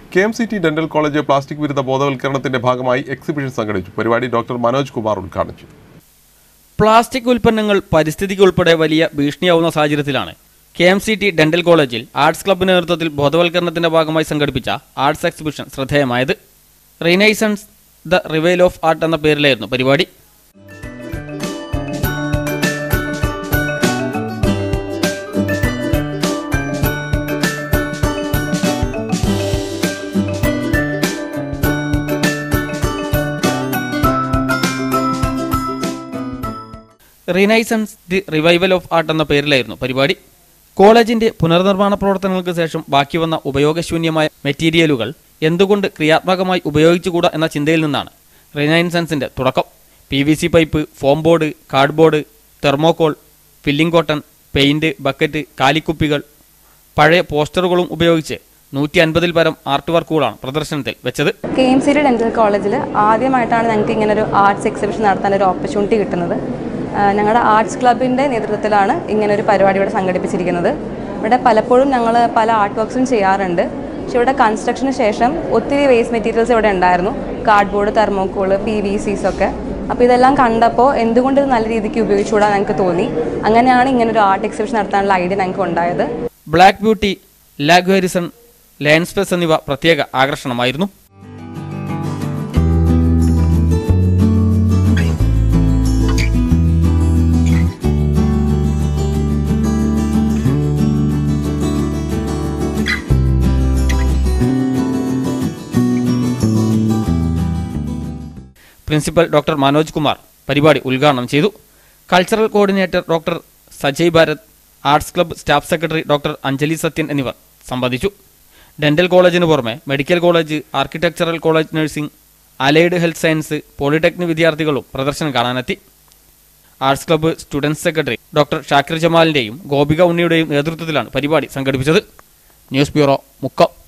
K M C T dental college plastic വിരുദ്ധ ബോധവൽക്കരണത്തിന്റെ ഭാഗമായി എക്സിബിഷൻ സംഘടിപ്പിച്ചു പരിപാടി ഡോക്ടർ മനോജ് കുമാർ ഉദ്ഘാടനം ചെയ്തു പ്ലാസ്റ്റിക് ഉൽപ്പന്നങ്ങൾ പരിസ്ഥിതിക്ക് ഉൾപ്പെടെ വലിയ ഭീഷണിയാവുന്ന സാഹചര്യത്തിലാണ് K M C T dental കോളേജിൽ ആർട്സ് ക്ലബിന്റെ നേതൃത്വത്തിൽ ബോധവൽക്കരണത്തിന്റെ ഭാഗമായി സംഘടിപ്പിച്ച ആർട്സ് എക്സിബിഷൻ ശ്രദ്ധേയമായത് renaissance the revival of art എന്ന പേരിലായിരുന്നു പരിപാടി renaissance the revival of art എന്ന പേരിലായിരുന്നു പരിപാടി കോളേജിന്റെ പുനർനിർമ്മാണ പ്രവർത്തനങ്ങൾക്ക് ശേഷം ബാക്കി വന്ന ഉപയോഗശൂന്യമായ മെറ്റീരിയലുകൾ എന്തുകൊണ്ട് ക്രിയാത്മകമായി ഉപയോഗിച്ചുകൂടാ എന്ന ചിന്തയിൽ നിന്നാണ് റിനൈസൻസിന്റെ തുടക്കം P V C pipe foam board cardboard thermocol filling cotton paint bucket കാലിക്കുപ്പികൾ പഴയ പോസ്റ്ററുകളും ഉപയോഗിച്ച് നൂറ്റി അൻപതിൽ പരം ആർട്ട് വർക്കുകളാണ് പ്രദർശനത്തിൽ വെച്ചത് കെ എം സി ഡെന്റൽ കോളേജിൽ ആദ്യമായിട്ടാണ് ഞങ്ങൾക്ക് ഇങ്ങനെ ഒരു ആർട്സ് എക്സിബിഷൻ നടത്താൻ ഒരു ഓപ്പർച്യൂണിറ്റി കിട്ടുന്നത് ആ, ഞങ്ങളുടെ ആർട്സ് ക്ലബിൻ്റെ നേതൃത്വത്തിലാണ് ഇങ്ങനെ ഒരു പരിപാടി ഇവിടെ സംഘടിപ്പിച്ചിരിക്കുന്നത് ഇവിടെ പലപ്പോഴും ഞങ്ങൾ പല ആർട്ട് വർക്ക്സും ചെയ്യാറുണ്ട് പക്ഷെ ഇവിടെ കൺസ്ട്രക്ഷന് ശേഷം ഒത്തിരി വേസ്റ്റ് മെറ്റീരിയൽസ് ഇവിടെ ഉണ്ടായിരുന്നു കാർഡ്ബോർഡ് തെർമോക്കോള് പി വി സീസ് ഒക്കെ അപ്പോൾ ഇതെല്ലാം കണ്ടപ്പോൾ എന്തുകൊണ്ട് ഇത് നല്ല രീതിക്ക് ഉപയോഗിച്ചുകൂടാൻ ഞങ്ങൾക്ക് തോന്നി അങ്ങനെയാണ് ഇങ്ങനെ ഒരു ആർട്ട് എക്സിബിഷൻ നടത്താനുള്ള ഐഡിയ ഞങ്ങൾക്ക് ഉണ്ടായത് ബ്ലാക്ക് ബ്യൂട്ടി ലാഗ് ഹാരിസൺ ലാൻഡ്സ്പേസ് എന്നിവ പ്രത്യേക ആകർഷണമായിരുന്നു പ്രിൻസിപ്പൽ ഡോക്ടർ മനോജ് കുമാർ പരിപാടി ഉദ്ഘാടനം ചെയ്തു cultural coordinator doctor Sajay Bharath arts club staff secretary doctor Anjali Sathyan എന്നിവർ സംബന്ധിച്ചു ഡെന്റൽ കോളേജിന് പുറമെ medical college architectural college nursing allied health science polytechnic വിദ്യാർത്ഥികളും പ്രദർശനം കാണാനെത്തി arts club students secretary doctor Shakir ജമാലിന്റെയും ഗോപിക ഉണ്ണിയുടെയും നേതൃത്വത്തിലാണ് പരിപാടി സംഘടിപ്പിച്ചത് ന്യൂസ് ബ്യൂറോ മുക്കം